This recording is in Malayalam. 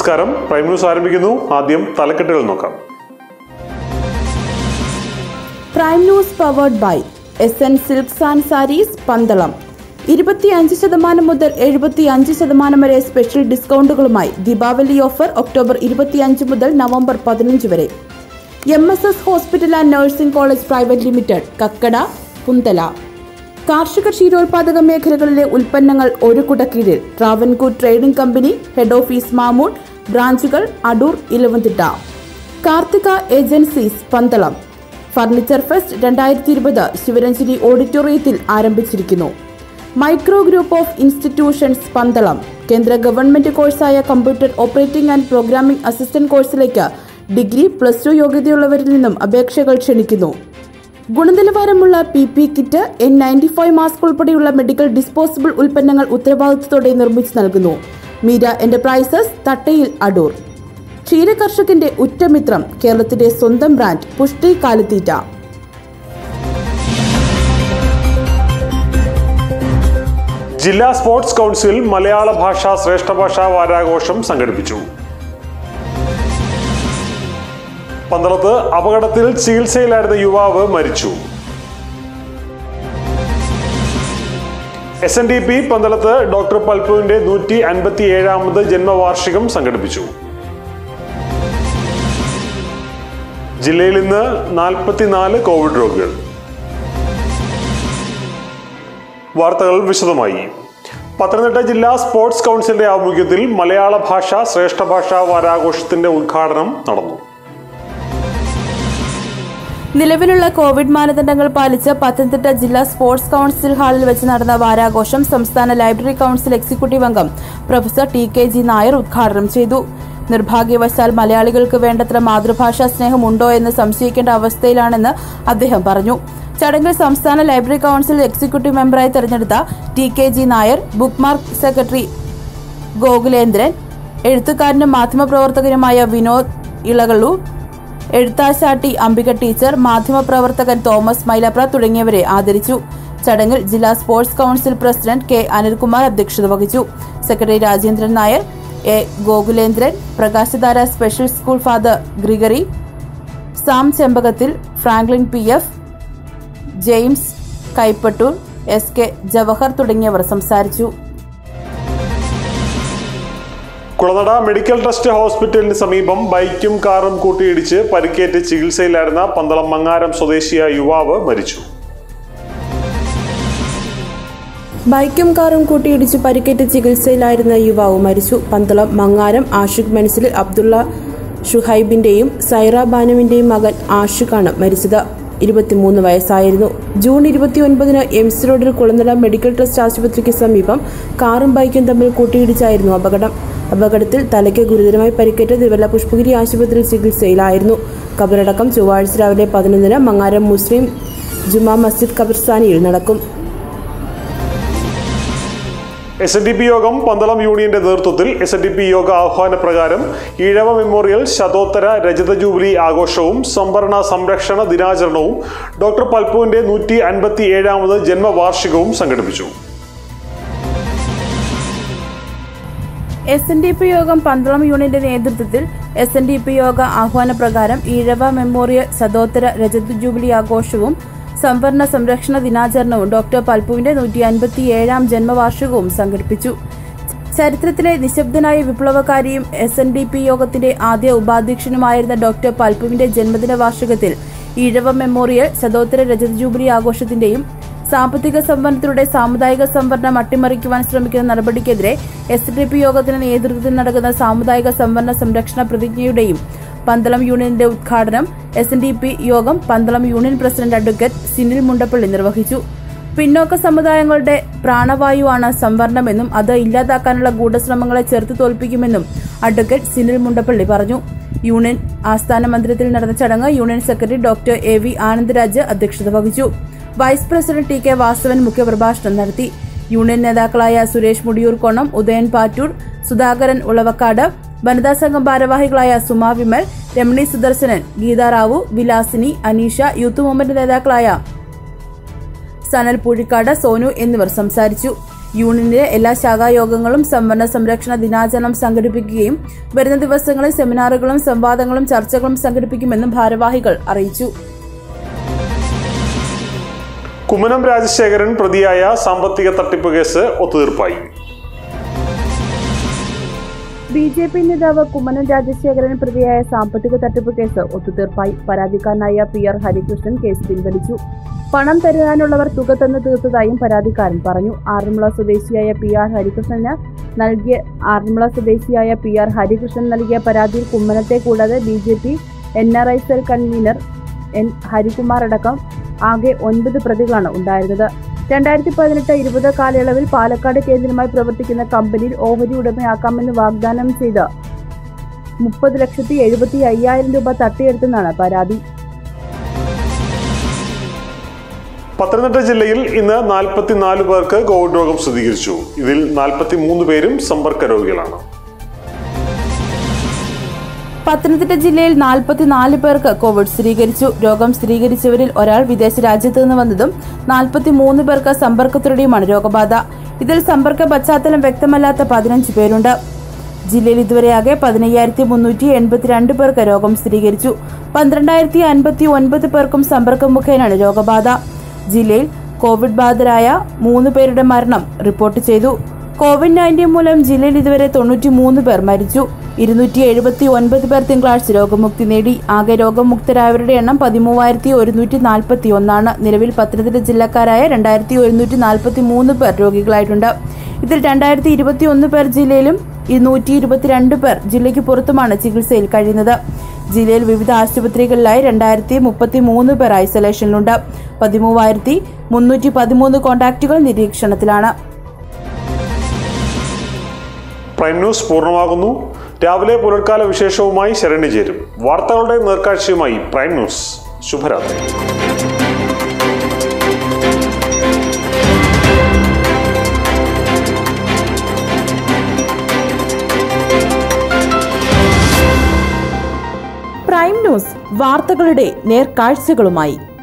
നമസ്കാരം പ്രൈം ന്യൂസ് ആരംഭിക്കുന്നു ആദ്യം തലക്കെട്ടുകൾ നോക്കാം prime news powered by S N silks and sarees Pandalam ഇരുപത്തിയഞ്ച് ശതമാനം മുതൽ എഴുപത്തിയഞ്ച് ശതമാനം വരെ സ്പെഷ്യൽ ഡിസ്കൗണ്ടുകളുമായി ദീപാവലി ഓഫർ ഒക്ടോബർ ഇരുപത്തിയഞ്ച് മുതൽ നവംബർ പതിനഞ്ച് വരെ M S S hospital and nursing college private limited Kakkada Punthala കാർഷിക ക്ഷീരോത്പാദക മേഖലകളിലെ ഉൽപ്പന്നങ്ങൾ ഒരു കുടക്കീഴിൽ Travancore trading company head office Mamoon ബ്രാഞ്ചുകൾ Adoor Elavumthitta Karthika agencies Pandalam furniture fest രണ്ടായിരത്തി ഇരുപത് ശിവരഞ്ജനി ഓഡിറ്റോറിയത്തിൽ ആരംഭിച്ചിരിക്കുന്നു micro group of institutions Pandalam കേന്ദ്ര ഗവൺമെന്റ് കോഴ്സായ computer operating and programming assistant കോഴ്സിലേക്ക് ഡിഗ്രി പ്ലസ് ടു യോഗ്യതയുള്ളവരിൽ നിന്നും അപേക്ഷകൾ ക്ഷണിക്കുന്നു ഗുണനിലവാരമുള്ള P P kit N ninety five mask ഉൾപ്പെടെയുള്ള മെഡിക്കൽ ഡിസ്പോസിബിൾ ഉൽപ്പന്നങ്ങൾ ഉത്തരവാദിത്തത്തോടെ നിർമ്മിച്ചു നൽകുന്നു മീര എന്റർപ്രൈസസ് തട്ടയിൽ അടൂർ ക്ഷീര കർഷകന്റെ ഉറ്റമിത്രം കേരളത്തിന്റെ സ്വന്തം ബ്രാൻഡ് പുഷ്ടി കാലിത്തീറ്റ ജില്ലാ സ്പോർട്സ് കൗൺസിൽ മലയാള ഭാഷാ ശ്രേഷ്ഠ ഭാഷാ വാരാഘോഷം സംഘടിപ്പിച്ചു പന്തളത്ത് അപകടത്തിൽ ചികിത്സയിലായിരുന്ന യുവാവ് മരിച്ചു എസ് എൻ ഡി പി പന്തളത്ത് ഡോക്ടർ പൽപുവിന്റെ നൂറ്റി അൻപത്തി ഏഴാമത് ജന്മവാർഷികം സംഘടിപ്പിച്ചു ജില്ലയിൽ ഇന്ന് നാൽപ്പത്തിനാല് കോവിഡ് രോഗികൾ വാർത്തകൾ വിശദമായി പത്തനംതിട്ട ജില്ലാ സ്പോർട്സ് കൗൺസിലിന്റെ ആഭിമുഖ്യത്തിൽ മലയാള ഭാഷ ശ്രേഷ്ഠ ഭാഷാ വാരാഘോഷത്തിന്റെ ഉദ്ഘാടനം നടന്നു നിലവിലുള്ള കോവിഡ് മാനദണ്ഡങ്ങൾ പാലിച്ച് പത്തനംതിട്ട ജില്ലാ സ്പോർട്സ് കൌൺസിൽ ഹാളിൽ വെച്ച് നടന്ന വാരാഘോഷം സംസ്ഥാന ലൈബ്രറി കൌൺസിൽ എക്സിക്യൂട്ടീവ് അംഗം professor T K G Nair ഉദ്ഘാടനം ചെയ്തു നിർഭാഗ്യവശാൽ മലയാളികൾക്ക് വേണ്ടത്ര മാതൃഭാഷാ സ്നേഹം ഉണ്ടോ എന്ന് സംശയിക്കേണ്ട അവസ്ഥയിലാണെന്ന് അദ്ദേഹം പറഞ്ഞു ചടങ്ങിൽ സംസ്ഥാന ലൈബ്രറി കൌൺസിൽ എക്സിക്യൂട്ടീവ് മെമ്പറായി തെരഞ്ഞെടുത്ത T K G Nair bookmark secretary Gokulendran എഴുത്തുകാരനും മാധ്യമപ്രവർത്തകനുമായ വിനോദ് ഇളകളു എഴുത്താശാട്ടി അംബിക ടീച്ചർ മാധ്യമപ്രവർത്തകൻ തോമസ് മൈലപ്ര തുടങ്ങിയവരെ ആദരിച്ചു ചടങ്ങിൽ ജില്ലാ sports council president K Anilkumar അധ്യക്ഷത വഹിച്ചു secretary Rajendran Nair A Gokulendran Prakashadhara special school father Gregory Sam Chembakathil Franklin P F James Kaipattoor S K Jawahar തുടങ്ങിയവർ സംസാരിച്ചു കുളനട മെഡിക്കൽ ട്രസ്റ്റ് ഹോസ്പിറ്റലിന് സമീപം ബൈക്കും കാറും കൂട്ടിയിടിച്ച് പരിക്കേറ്റ് ചികിത്സയിലായിരുന്ന പന്തളം മങ്ങാരം സ്വദേശിയായ യുവാവ് മരിച്ചു ബൈക്കും കാറും കൂട്ടിയിടിച്ച് പരിക്കേറ്റ് ചികിത്സയിലായിരുന്ന യുവാവ് മരിച്ചു പന്തളം മങ്ങാരം ആഷിഖ് മനസ്സിൽ അബ്ദുള്ള ഷുഹൈബിന്റെയും സൈറ ബാനുവിന്റെയും മകൻ ആഷിഖാണ് മരിച്ചത് ഇരുപത്തിമൂന്ന് വയസ്സായിരുന്നു ജൂൺ ഇരുപത്തിയൊൻപതിന് എംസ് റോഡിൽ കുളനട മെഡിക്കൽ ട്രസ്റ്റ് ആശുപത്രിക്ക് സമീപം കാറും ബൈക്കും തമ്മിൽ കൂട്ടിയിടിച്ചായിരുന്നു അപകടം അപകടത്തിൽ തലയ്ക്ക് ഗുരുതരമായി പരിക്കേറ്റ് തിരുവല്ല പുഷ്പഗിരി ആശുപത്രിയിൽ ചികിത്സയിലായിരുന്നു കബറടക്കം ചൊവ്വാഴ്ച രാവിലെ പതിനൊന്നിന് മങ്ങാരം മുസ്ലിം ജുമാ മസ്ജിദ് ഖബർസ്ഥാനിയിൽ നടക്കും എസ് എൻ ഡി പി യോഗം പന്തളം യൂണിയന്റെ നേതൃത്വത്തിൽ എസ് എൻ ഡി പി യോഗ ആഹ്വാന പ്രകാരം ഈഴവ മെമ്മോറിയൽ ശതോത്തര രജത ജൂബിലി ആഘോഷവും സംവരണ സംരക്ഷണ ദിനാചരണവും ഡോക്ടർ പൽപുവിന്റെ നൂറ്റി അൻപത്തി ഏഴാമത് ജന്മവാർഷികവും സംഘടിപ്പിച്ചു എസ് എൻ ഡി പി യോഗം പന്തളം യൂണിയന്റെ നേതൃത്വത്തിൽ എസ് എൻ ഡി പി യോഗ ആഹ്വാന പ്രകാരം ഈഴവ മെമ്മോറിയൽ ശതോത്തര രജത ജൂബിലി ആഘോഷവും സംവരണ സംരക്ഷണ ദിനാചരണവും ഡോക്ടർ പൽപുവിന്റെ നൂറ്റി അൻപത്തി ഏഴാം ജന്മവാർഷികവും സംഘടിപ്പിച്ചു ചരിത്രത്തിലെ നിശബ്ദനായ വിപ്ലവകാരിയും എസ് എൻ ഡി പി യോഗത്തിന്റെ ആദ്യ ഉപാധ്യക്ഷനുമായിരുന്ന ഡോക്ടർ പൽപുവിന്റെ ജന്മദിന വാർഷികത്തിൽ ഈഴവ മെമ്മോറിയൽ ശതോത്തര രജത ജൂബിലി ആഘോഷത്തിന്റെയും സാമ്പത്തിക സംവരണത്തിലൂടെ സാമുദായിക സംവരണം അട്ടിമറിക്കുവാൻ ശ്രമിക്കുന്ന നടപടിക്കെതിരെ എസ് ഡി പി യോഗത്തിന്റെ നേതൃത്വത്തിൽ നടക്കുന്ന സാമുദായിക സംവരണ സംരക്ഷണ പ്രതിജ്ഞയുടെയും പന്തളം യൂണിയന്റെ ഉദ്ഘാടനം എസ് എൻ ഡി പി യോഗം Pandalam union president advocate Sinil Mundappally നിർവഹിച്ചു പിന്നോക്ക സമുദായങ്ങളുടെ പ്രാണവായുവാണ് സംവരണമെന്നും അത് ഇല്ലാതാക്കാനുള്ള ഗൂഢശ്രമങ്ങളെ ചെറുത്തു തോൽപ്പിക്കുമെന്നും അഡ്വക്കേറ്റ് സിനിൽ മുണ്ടപ്പള്ളി പറഞ്ഞു യൂണിയൻ ആസ്ഥാന മന്ദിരത്തിൽ നടന്ന ചടങ്ങ് union secretary doctor A V Anandaraj അധ്യക്ഷത വഹിച്ചു vice president T K Vasavan മുഖ്യപ്രഭാഷണം നടത്തി യൂണിയൻ നേതാക്കളായ സുരേഷ് മുടിയൂർക്കോണം ഉദയൻ പാറ്റൂർ സുധാകരൻ ഉളവക്കാട് വനിതാ സംഘം ഭാരവാഹികളായ സുമാ വിമൽ രമണി സുദർശനൻ ഗീതാറാവു വിലാസിനി അനീഷ യൂത്ത് മൂവ്മെന്റ് നേതാക്കളായ സനൽ പൂഴിക്കാട് സോനു എന്നിവർ സംസാരിച്ചു യൂണിയനിലെ എല്ലാ ശാഖായോഗങ്ങളും സംവരണ സംരക്ഷണ ദിനാചരണം സംഘടിപ്പിക്കുകയും വരുന്ന ദിവസങ്ങളിൽ സെമിനാറുകളും സംവാദങ്ങളും ചർച്ചകളും സംഘടിപ്പിക്കുമെന്നും ഭാരവാഹികൾ അറിയിച്ചു കുമ്മനം രാജശേഖരൻ പ്രതിയായ സാമ്പത്തിക തട്ടിപ്പ് കേസ് ഒത്തുതീർപ്പായി ബി ജെ പി നേതാവ് കുമ്മനം രാജശേഖരൻ പ്രതിയായ സാമ്പത്തിക തട്ടിപ്പ് കേസ് ഒത്തുതീർപ്പായി പരാതിക്കാരനായ പി ആർ ഹരികൃഷ്ണൻ കേസ് പിൻവലിച്ചു പണം തരാനുള്ളവർ തുക തന്നു തീർത്തതായും പരാതിക്കാരൻ പറഞ്ഞു ആറന്മുള സ്വദേശിയായ പി ആർ ഹരികൃഷ്ണന് നൽകിയ ആറന്മുള സ്വദേശിയായ പി ആർ ഹരികൃഷ്ണൻ നൽകിയ പരാതിയിൽ കുമ്മനത്തെ കൂടാതെ B J P N R I cell convener N Harikumar അടക്കം ആകെ ഒൻപത് പ്രതികളാണ് ഉണ്ടായിരുന്നത് രണ്ടായിരത്തി പതിനെട്ട് ഇരുപത് കാലയളവിൽ പാലക്കാട് കേന്ദ്രമായി പ്രവർത്തിക്കുന്ന കമ്പനിയിൽ ഓഹരി ഉടമയാക്കാമെന്ന് വാഗ്ദാനം ചെയ്ത് മുപ്പത് ലക്ഷത്തി എഴുപത്തി അയ്യായിരം രൂപ തട്ടിയെടുത്തെന്നാണ് പരാതി പത്തനംതിട്ട ജില്ലയിൽ ഇന്ന് നാൽപ്പത്തിനാല് പേർക്ക് കോവിഡ് രോഗം സ്ഥിരീകരിച്ചു ഇതിൽ നാൽപ്പത്തി മൂന്ന് പേരും സമ്പർക്ക രോഗികളാണ് പത്തനംതിട്ട ജില്ലയിൽ നാൽപ്പത്തിനാല് പേർക്ക് കോവിഡ് സ്ഥിരീകരിച്ചു രോഗം സ്ഥിരീകരിച്ചവരിൽ ഒരാൾ വിദേശ രാജ്യത്ത് നിന്ന് വന്നതും നാൽപ്പത്തിമൂന്ന് പേർക്ക് സമ്പർക്കത്തിലൂടെയുമാണ് രോഗബാധ ഇതിൽ സമ്പർക്ക പശ്ചാത്തലം വ്യക്തമല്ലാത്ത പതിനഞ്ച് പേരുണ്ട് ജില്ലയിൽ ഇതുവരെയാകെ പതിനയ്യായിരത്തി മുന്നൂറ്റി എൺപത്തിരണ്ട് പേർക്ക് രോഗം സ്ഥിരീകരിച്ചു പന്ത്രണ്ടായിരത്തി അൻപത്തി ഒൻപത് പേർക്കും സമ്പർക്കം മുഖേനയാണ് രോഗബാധ ജില്ലയിൽ കോവിഡ് ബാധിതരായ മൂന്ന് പേരുടെ മരണം റിപ്പോർട്ട് ചെയ്തു കോവിഡ് നയൻറ്റീൻ മൂലം ജില്ലയിൽ ഇതുവരെ തൊണ്ണൂറ്റി മൂന്ന് പേർ മരിച്ചു ഇരുന്നൂറ്റി എഴുപത്തി ഒൻപത് പേർ തിങ്കളാഴ്ച രോഗമുക്തി നേടി ആകെ രോഗമുക്തരായവരുടെ എണ്ണം പതിമൂവായിരത്തി ഒരുന്നൂറ്റി നാൽപ്പത്തി ഒന്നാണ് നിലവിൽ പത്തനംതിട്ട ജില്ലക്കാരായ രണ്ടായിരത്തി ഒരുന്നൂറ്റി നാൽപ്പത്തി മൂന്ന് പേർ രോഗികളായിട്ടുണ്ട് ഇതിൽ രണ്ടായിരത്തി ഇരുപത്തി ഒന്ന് പേർ ജില്ലയിലും ഇരുന്നൂറ്റി ഇരുപത്തിരണ്ട് പേർ ജില്ലയ്ക്ക് പുറത്തുമാണ് ചികിത്സയിൽ കഴിയുന്നത് ജില്ലയിൽ വിവിധ ആശുപത്രികളിലായി രണ്ടായിരത്തി മുപ്പത്തി മൂന്ന് പേർ ഐസൊലേഷനിലുണ്ട് പതിമൂവായിരത്തി മുന്നൂറ്റി പതിമൂന്ന് കോൺടാക്റ്റുകൾ നിരീക്ഷണത്തിലാണ് പ്രൈം ന്യൂസ് പൂർണ്ണമാകുന്നു രാവിലെ പുലർക്കാല വിശേഷവുമായി ശരണി ചേരും വാർത്തകളുടെ നേർക്കാഴ്ചയുമായി പ്രൈം ന്യൂസ് ശുഭരാത്രി പ്രൈം ന്യൂസ് വാർത്തകളുടെ നേർക്കാഴ്ചകളുമായി